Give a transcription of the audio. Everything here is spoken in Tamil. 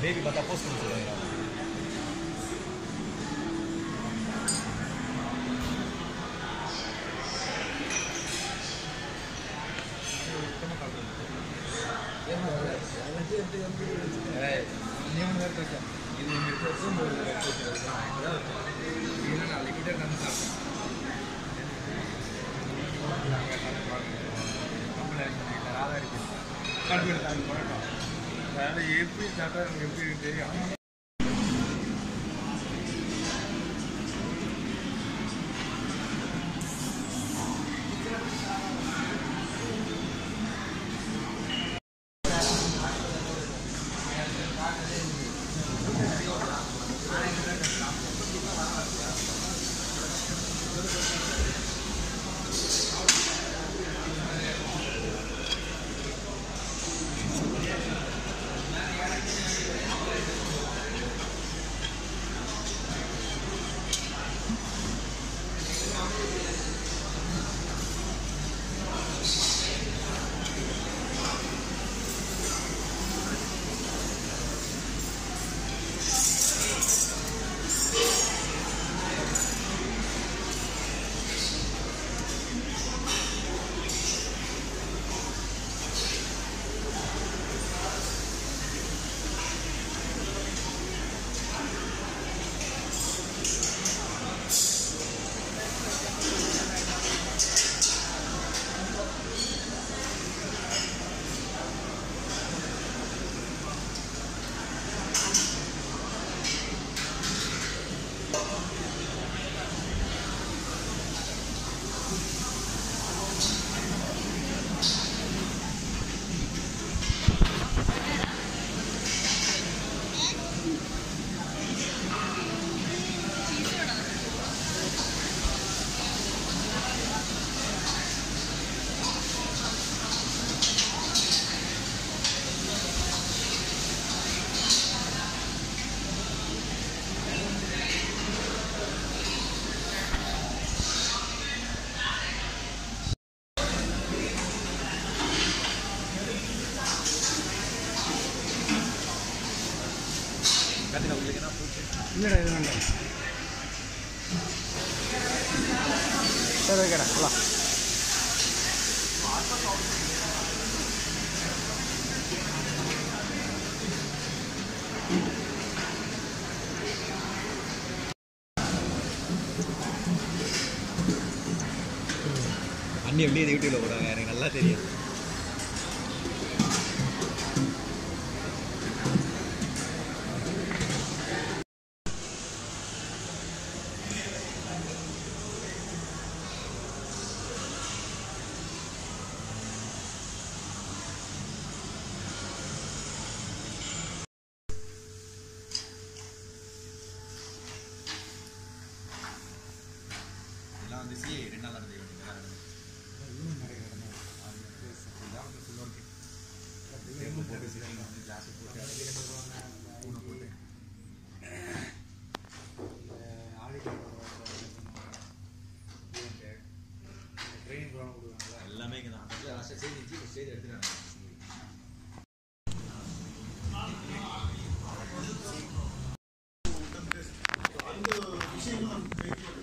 பேபி பார்த்தா போஸ்ட் கொடுத்துருக்காங்க இது எங்க எடுத்து ஒரு இது நாளைக்கு கிட்ட நம்ம சாப்பிட்டோம் எப்படி சாப்பிட்டா எப்படி தெரியும் இல்லைடா இது வேண்டாம் சரி ஓகேடா வா அண்ணி எப்படி இது யூடியூப்ல போடுவாங்க எனக்கு நல்லா தெரியும் இதெல்லாம் வந்து சிஏ ரெண்டு நாள் நடந்தது எல்லாமே இங்கே தான் செய்தி செய்தி எடுத்துட்டாங்க அந்த விஷயங்கள் நமக்கு